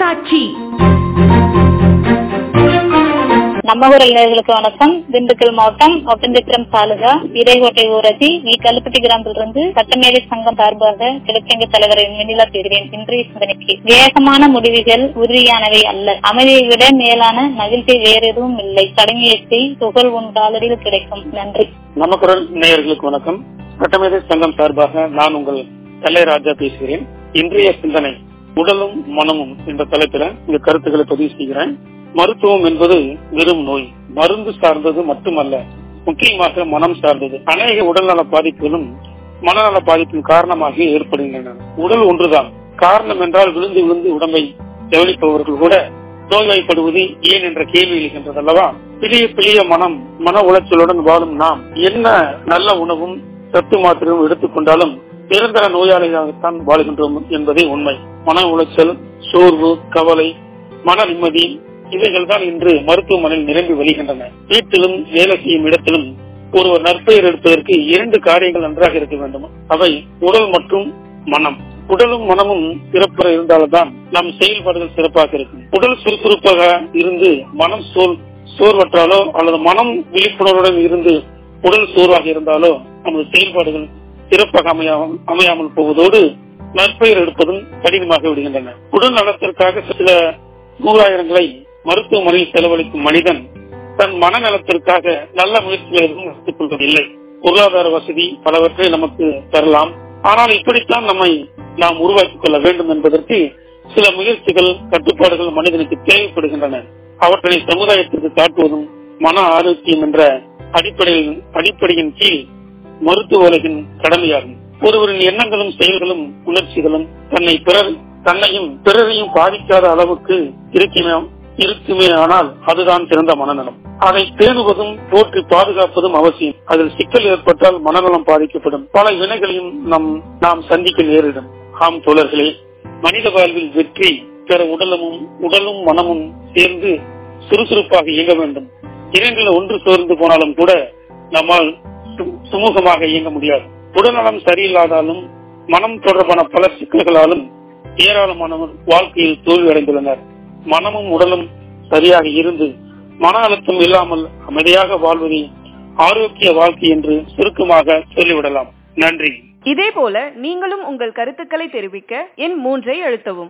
தொலைக்காட்சி நம்ம ஊர் இளைஞர்களுக்கு வணக்கம் திண்டுக்கல் மாவட்டம் ஒட்டந்தித்திரம் தாலுகா இடைக்கோட்டை ஊராட்சி வி கல்லுப்பட்டி கிராமத்திலிருந்து சட்டமேலை சங்கம் சார்பாக கிழக்கங்க தலைவர் வெண்ணிலா பேசுகிறேன் இன்றைய சிந்தனைக்கு வேகமான முடிவுகள் உறுதியானவை அல்ல அமைதியை விட மேலான மகிழ்ச்சி வேற எதுவும் இல்லை கடுமையத்தை துகள் உன் காலடியில் கிடைக்கும் நன்றி நம்ம குரல் நேயர்களுக்கு வணக்கம் சட்டமேதை சங்கம் சார்பாக நான் உங்கள் கல்லை ராஜா பேசுகிறேன் இன்றைய சிந்தனை உடலும் மனமும் என்ற தலைப்பில இந்த கருத்துக்களை பதிவு செய்கிறேன் மருத்துவம் என்பது வெறும் நோய் மருந்து சார்ந்தது மட்டுமல்ல முக்கியமாக மனம் சார்ந்தது அநேக உடல்நல பாதிப்புகளும் மனநல பாதிப்பின் காரணமாக ஏற்படுகின்றன உடல் ஒன்றுதான் காரணம் என்றால் விழுந்து விழுந்து உடம்பை கவனிப்பவர்கள் கூட நோய்வாய்ப்படுவது ஏன் என்ற கேள்வி எழுகின்றது அல்லவா பிரிய பிரிய மனம் மன உளைச்சலுடன் வாழும் நாம் என்ன நல்ல உணவும் சத்து மாத்திரம் எடுத்துக்கொண்டாலும் நிரந்தர நோயாளியாகத்தான் வாழ்கின்றோம் என்பதே உண்மை மன உளைச்சல் சோர்வு கவலை மன நிம்மதி இவைகள் தான் இன்று மருத்துவமனையில் நிரம்பி வருகின்றன வீட்டிலும் வேலை செய்யும் இடத்திலும் ஒருவர் நற்பெயர் எடுப்பதற்கு இரண்டு காரியங்கள் நன்றாக இருக்க வேண்டும் அவை உடல் மற்றும் மனம் உடலும் மனமும் சிறப்பாக இருந்தால்தான் நம் செயல்பாடுகள் சிறப்பாக இருக்கும் உடல் சுறுசுறுப்பாக இருந்து மனம் சோல் சோர்வற்றாலோ அல்லது மனம் விழிப்புணர்வுடன் இருந்து உடல் சோர்வாக இருந்தாலோ நமது செயல்பாடுகள் சிறப்பாக அமையாமல் அமையாமல் போவதோடு நற்பெயர் எடுப்பதும் கடினமாக விடுகின்றன உடல் நலத்திற்காக சில நூறாயிரங்களை மருத்துவமனையில் செலவழிக்கும் மனிதன் தன் மனநலத்திற்காக நல்ல முயற்சிகள் எதுவும் எடுத்துக் கொள்வதில்லை பொருளாதார வசதி பலவற்றை நமக்கு தரலாம் ஆனால் இப்படித்தான் நம்மை நாம் உருவாக்கிக் கொள்ள வேண்டும் என்பதற்கு சில முயற்சிகள் கட்டுப்பாடுகள் மனிதனுக்கு தேவைப்படுகின்றன அவற்றை சமுதாயத்திற்கு காட்டுவதும் மன ஆரோக்கியம் என்ற அடிப்படையில் அடிப்படையின் கீழ் மருத்துவ உலகின் கடமையாகும் ஒருவரின் எண்ணங்களும் செயல்களும் உணர்ச்சிகளும் தன்னை பிறர் தன்னையும் பிறரையும் பாதிக்காத அளவுக்கு இருக்குமே இருக்குமே ஆனால் அதுதான் சிறந்த மனநலம் அதை பேணுவதும் போற்றி பாதுகாப்பதும் அவசியம் அதில் சிக்கல் ஏற்பட்டால் மனநலம் பாதிக்கப்படும் பல வினைகளையும் நம் நாம் சந்திக்க நேரிடும் ஆம் தோழர்களே மனித வாழ்வில் வெற்றி பெற உடலமும் உடலும் மனமும் சேர்ந்து சுறுசுறுப்பாக இயங்க வேண்டும் இரண்டில் ஒன்று சோர்ந்து போனாலும் கூட நம்மால் சுமூகமாக இயங்க முடியாது உடல்நலம் சரியில்லாதாலும் மனம் தொடர்பான பல சிக்கல்களாலும் ஏராளமானவர் வாழ்க்கையில் தோல்வி அடைந்துள்ளனர் மனமும் உடலும் சரியாக இருந்து மன அழுத்தம் இல்லாமல் அமைதியாக வாழ்வதே ஆரோக்கிய வாழ்க்கை என்று சுருக்கமாக சொல்லிவிடலாம் நன்றி இதே போல நீங்களும் உங்கள் கருத்துக்களை தெரிவிக்க எண் மூன்றை அழுத்தவும்